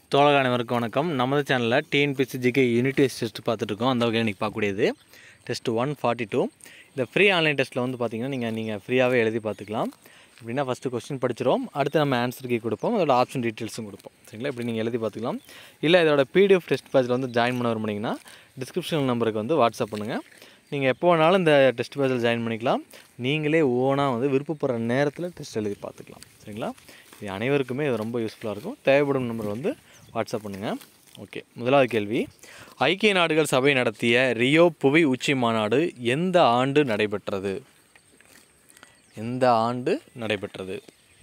தோழக அனைவருக்கும் வணக்கம் நமது சேனலில் TNPSC GK unit test test பார்த்துட்ருக்கோம் அந்த வகையில் இன்றைக்கி பார்க்கக்கூடியது டெஸ்ட் ஒன் ஃபார்ட்டி டூ இந்த ஃப்ரீ ஆன்லைன் டெஸ்ட்டில் வந்து பார்த்தீங்கன்னா நீங்கள் நீங்கள் ஃப்ரீயாகவே எழுதி பார்த்துக்கலாம் எப்படின்னா ஃபஸ்ட்டு கொஸ்டின் படிச்சிரும் அடுத்து நம்ம ஆன்சர் கீ கொடுப்போம் அதோட ஆப்ஷன் டீட்டெயில்ஸும் கொடுப்போம் சரிங்களா இப்படி நீங்கள் எழுதி பார்த்துக்கலாம் இல்லை இதோட பிடிஎஃப் டெஸ்ட் பேஜில் வந்து ஜாயின் பண்ண விரும்புனீங்கன்னா டிஸ்கிரிப்ஷன் நம்பருக்கு வந்து வாட்ஸ்அப் பண்ணுங்கள் நீங்கள் எப்போ வேணாலும் இந்த டெஸ்ட் பேஜில் ஜாயின் பண்ணிக்கலாம் நீங்களே ஓனாக வந்து விருப்பப்படுற நேரத்தில் டெஸ்ட் எழுதி பார்த்துக்கலாம் சரிங்களா இது அனைவருக்குமே இது ரொம்ப யூஸ்ஃபுல்லாக இருக்கும் தேவைப்படும் நம்பர் வந்து வாட்ஸ்அப் பண்ணுங்கள் ஓகே முதலாவது கேள்வி ஐக்கிய நாடுகள் சபை நடத்திய ரியோ புவி உச்சி மாநாடு எந்த ஆண்டு நடைபெற்றது எந்த ஆண்டு நடைபெற்றது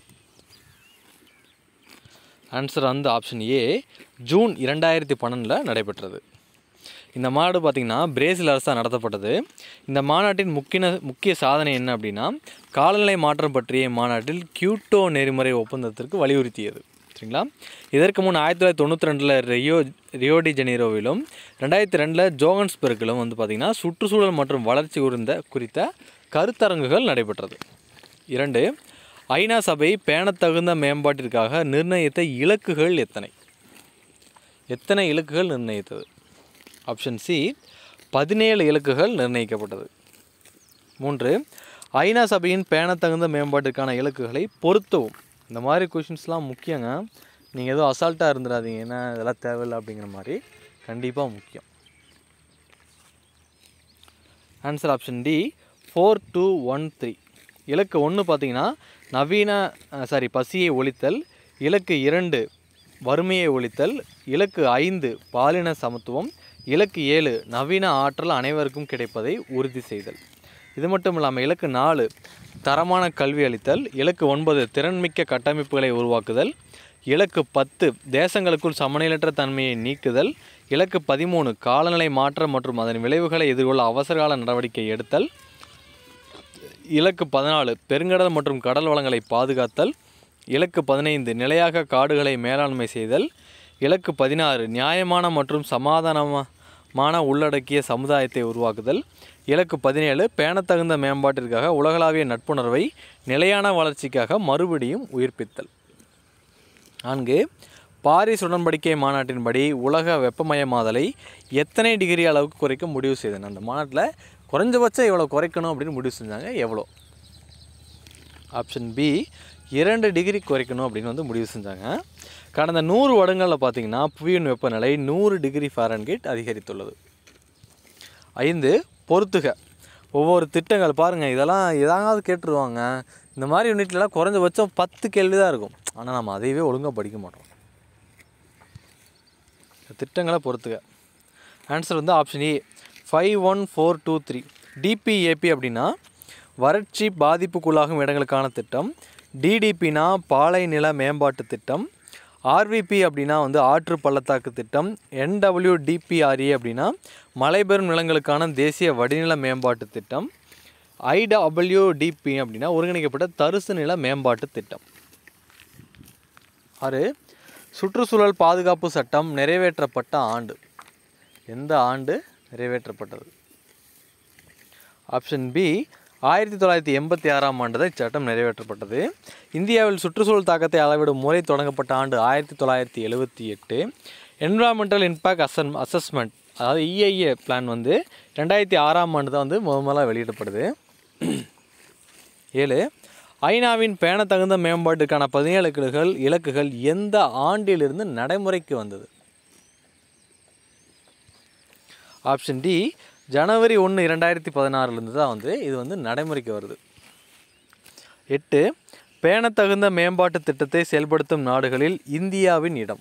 ஆன்சர் வந்து ஆப்ஷன் ஏ ஜூன் இரண்டாயிரத்தி பன்னெண்டில் நடைபெற்றது இந்த மாநாடு பார்த்திங்கன்னா பிரேசில் அரசால் நடத்தப்பட்டது இந்த மாநாட்டின் முக்கிய முக்கிய சாதனை என்ன அப்படின்னா காலநிலை மாற்றம் பற்றிய மாநாட்டில் கியூட்டோ நெறிமுறை ஒப்பந்தத்திற்கு வலியுறுத்தியது சரிங்களா இதற்கு முன் ஆயிரத்தி தொள்ளாயிரத்தி தொண்ணூற்றி ரெண்டில் ரியோ ரியோடி ஜெனீரோவிலும் ரெண்டாயிரத்தி ரெண்டில் ஜோகன்ஸ்பெர்க்கிலும் வந்து பார்த்திங்கன்னா சுற்றுச்சூழல் மற்றும் வளர்ச்சி குறித்த குறித்த கருத்தரங்குகள் நடைபெற்றது இரண்டு ஐநா சபை பேணத்தகுந்த மேம்பாட்டிற்காக நிர்ணயித்த இலக்குகள் எத்தனை எத்தனை இலக்குகள் நிர்ணயித்தது ஆப்ஷன் சி பதினேழு இலக்குகள் நிர்ணயிக்கப்பட்டது மூன்று ஐநா சபையின் பேணத்தகுந்த மேம்பாட்டிற்கான இலக்குகளை பொருத்தவும் இந்த மாதிரி கொஷின்ஸ்லாம் முக்கியங்க நீங்கள் எதுவும் அசால்ட்டாக இருந்துடாதீங்க ஏன்னா இதெல்லாம் தேவையில்லை அப்படிங்கிற மாதிரி கண்டிப்பாக முக்கியம் answer option D four two one three இலக்கு ஒன்று பார்த்தீங்கன்னா நவீன சாரி பசியை ஒழித்தல் இலக்கு இரண்டு வறுமையை ஒழித்தல் இலக்கு ஐந்து பாலின சமத்துவம் இலக்கு ஏழு நவீன ஆற்றல் அனைவருக்கும் கிடைப்பதை உறுதி செய்தல் இது மட்டும் இல்லாமல் இலக்கு நாலு தரமான கல்வி அளித்தல் இலக்கு ஒன்பது திறன்மிக்க கட்டமைப்புகளை உருவாக்குதல் இலக்கு பத்து தேசங்களுக்குள் சமநிலையற்ற தன்மையை நீக்குதல் இலக்கு பதிமூணு காலநிலை மாற்றம் மற்றும் அதன் விளைவுகளை எதிர்கொள்ள அவசரகால நடவடிக்கை எடுத்தல் இலக்கு பதினாலு பெருங்கடல் மற்றும் கடல் வளங்களை பாதுகாத்தல் இலக்கு பதினைந்து நிலையாக காடுகளை மேலாண்மை செய்தல் இலக்கு பதினாறு நியாயமான மற்றும் சமாதானமான உள்ளடக்கிய சமுதாயத்தை உருவாக்குதல் இலக்கு பதினேழு பேணத்தகுந்த மேம்பாட்டிற்காக உலகளாவிய நட்புணர்வை நிலையான வளர்ச்சிக்காக மறுபடியும் உயிர்ப்பித்தல் நான்கு பாரிஸ் உடன்படிக்கை மாநாட்டின்படி உலக வெப்பமயமாதலை எத்தனை டிகிரி அளவுக்கு குறைக்க முடிவு செய்தன அந்த மாநாட்டில் குறைஞ்சபட்சம் எவ்வளோ குறைக்கணும் அப்படின்னு முடிவு செஞ்சாங்க எவ்வளோ ஆப்ஷன் பி இரண்டு டிகிரி குறைக்கணும் அப்படின்னு வந்து முடிவு செஞ்சாங்க கடந்த நூறு வருடங்களில் பார்த்தீங்கன்னா புவியின் வெப்பநிலை நூறு டிகிரி ஃபாரன்கீட் அதிகரித்துள்ளது ஐந்து பொறுத்துக ஒவ்வொரு திட்டங்கள் பாருங்கள் இதெல்லாம் எதாவது கேட்டுருவாங்க இந்த மாதிரி யூனிட்லலாம் குறைஞ்சபட்சம் பத்து கேள்வி தான் இருக்கும் ஆனால் நம்ம அதையவே ஒழுங்காக படிக்க மாட்டோம் திட்டங்களை பொறுத்துக ஆன்சர் வந்து option A five one four two three DPAP அப்படின்னா வறட்சி பாதிப்புக்குள்ளாகும் இடங்களுக்கான திட்டம் டிடிபினா பாலை நில மேம்பாட்டு திட்டம் ஆர்விபி அப்படின்னா வந்து ஆற்று பள்ளத்தாக்கு திட்டம் என்டபிள்யூடிபிஆர்ஏ அப்படின்னா மலைபெறும் நிலங்களுக்கான தேசிய வடிநில மேம்பாட்டு திட்டம் ஐடபிள்யூடிபி அப்படின்னா ஒருங்கிணைக்கப்பட்ட தரிசு நில மேம்பாட்டு திட்டம் ஆறு சுற்றுச்சூழல் பாதுகாப்பு சட்டம் நிறைவேற்றப்பட்ட ஆண்டு எந்த ஆண்டு நிறைவேற்றப்பட்டது ஆப்ஷன் பி ஆயிரத்தி தொள்ளாயிரத்தி எண்பத்தி ஆறாம் ஆண்டு தான் இச்சட்டம் நிறைவேற்றப்பட்டது இந்தியாவில் சுற்றுச்சூழல் தாக்கத்தை அளவிடும் முறை தொடங்கப்பட்ட ஆண்டு ஆயிரத்தி தொள்ளாயிரத்தி எழுபத்தி எட்டு என்விரான்மெண்டல் இம்பேக்ட் அசன் அசஸ்மெண்ட் அதாவது இஐஏ பிளான் வந்து ரெண்டாயிரத்தி ஆறாம் ஆண்டு தான் வந்து முத முதலாக வெளியிடப்படுது ஏழு ஐநாவின் பேணத்தகுந்த மேம்பாட்டுக்கான பதினேழு இலக்குகள் இலக்குகள் எந்த ஆண்டிலிருந்து நடைமுறைக்கு வந்தது ஆப்ஷன் டி ஜனவரி ஒன்று இரண்டாயிரத்தி பதினாறுலேருந்து தான் வந்து இது வந்து நடைமுறைக்கு வருது எட்டு பேணத்தகுந்த மேம்பாட்டு திட்டத்தை செயல்படுத்தும் நாடுகளில் இந்தியாவின் இடம்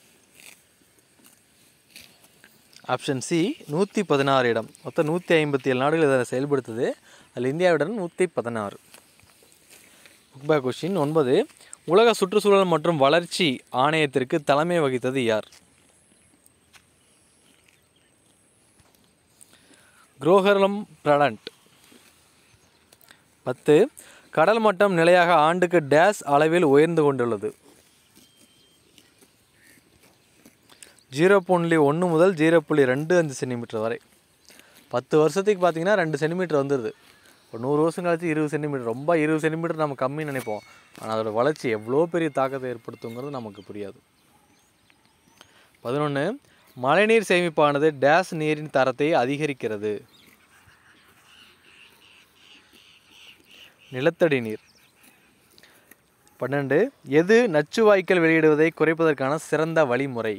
ஆப்ஷன் சி நூற்றி பதினாறு இடம் மொத்தம் நூற்றி ஐம்பத்தி ஏழு நாடுகள் இதை செயல்படுத்துது அதில் இந்தியாவிடம் நூற்றி பதினாறு புக் பேக் கொஷின் ஒன்பது உலக சுற்றுச்சூழல் மற்றும் வளர்ச்சி ஆணையத்திற்கு தலைமை வகித்தது யார் குரோஹர்லம் பிரடண்ட் பத்து கடல் மட்டம் நிலையாக ஆண்டுக்கு டேஸ் அளவில் உயர்ந்து கொண்டுள்ளது ஜீரோ புள்ளி ஒன்று முதல் ஜீரோ புள்ளி ரெண்டு அஞ்சு சென்டிமீட்டர் வரை பத்து வருஷத்துக்கு பார்த்தீங்கன்னா ரெண்டு சென்டிமீட்டர் வந்துடுது ஒரு நூறு வருஷம் கழிச்சு இருபது சென்டிமீட்டர் ரொம்ப இருபது சென்டிமீட்டர் நம்ம கம்மின்னு நினைப்போம் ஆனால் அதோட வளர்ச்சி எவ்வளோ பெரிய தாக்கத்தை ஏற்படுத்துங்கிறது நமக்கு புரியாது பதினொன்று மழைநீர் சேமிப்பானது டேஸ் நீரின் தரத்தை அதிகரிக்கிறது நிலத்தடி நீர் பன்னெண்டு எது நச்சு வாய்க்கால் வெளியிடுவதை குறைப்பதற்கான சிறந்த வழிமுறை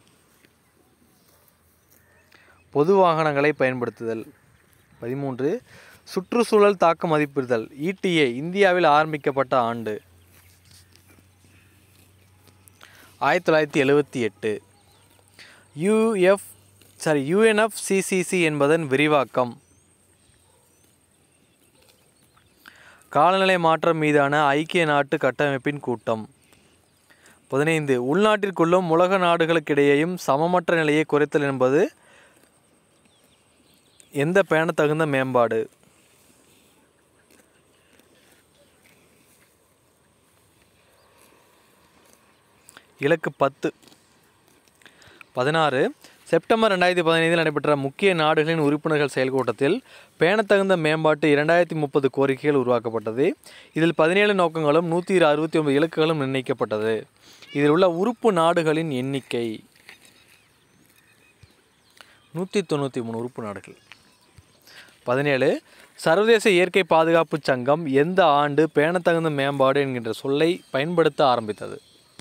பொது வாகனங்களை பயன்படுத்துதல் பதிமூன்று சுற்றுச்சூழல் தாக்க மதிப்பிடுதல் இடிஏ இந்தியாவில் ஆரம்பிக்கப்பட்ட ஆண்டு ஆயிரத்தி தொள்ளாயிரத்தி எழுவத்தி எட்டு யுஎஃப் சாரி யுஎன்எஃப்சிசிசி என்பதன் விரிவாக்கம் காலநிலை மாற்றம் மீதான ஐக்கிய நாட்டு கட்டமைப்பின் கூட்டம் பதினைந்து உள்நாட்டிற்குள்ளும் உலக நாடுகளுக்கிடையேயும் சமமற்ற நிலையை குறைத்தல் என்பது எந்த பேணத்தகுந்த மேம்பாடு இலக்கு பத்து பதினாறு செப்டம்பர் ரெண்டாயிரத்தி பதினைந்தில் நடைபெற்ற முக்கிய நாடுகளின் உறுப்பினர்கள் செயல்கூட்டத்தில் பேணத்தகுந்த மேம்பாட்டு இரண்டாயிரத்தி முப்பது கோரிக்கைகள் உருவாக்கப்பட்டது இதில் பதினேழு நோக்கங்களும் நூற்றி அறுபத்தி ஒன்பது இலக்குகளும் நிர்ணயிக்கப்பட்டது இதில் உள்ள உறுப்பு நாடுகளின் எண்ணிக்கை நூற்றி தொண்ணூற்றி மூணு உறுப்பு நாடுகள் பதினேழு சர்வதேச இயற்கை பாதுகாப்பு சங்கம் எந்த ஆண்டு பேணத்தகுந்த மேம்பாடு என்கின்ற சொல்லை பயன்படுத்த ஆரம்பித்தது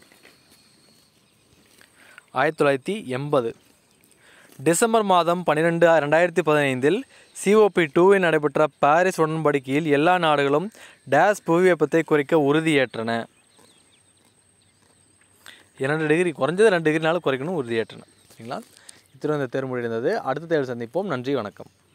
ஆயிரத்தி தொள்ளாயிரத்தி எண்பது டிசம்பர் மாதம் பன்னிரெண்டு ரெண்டாயிரத்தி பதினைந்தில் சிஓபி டூவில் நடைபெற்ற பாரிஸ் உடன்படிக்கையில் எல்லா நாடுகளும் டேஸ் புவி வெப்பத்தை குறைக்க உறுதியேற்றன இரண்டு டிகிரி குறைஞ்சது ரெண்டு டிகிரினாலும் குறைக்கணும் உறுதியேற்றன சரிங்களா இத்துடன் இந்த தேர்வு முடிந்தது அடுத்த தேர்வு சந்திப்போம் நன்றி வணக்கம்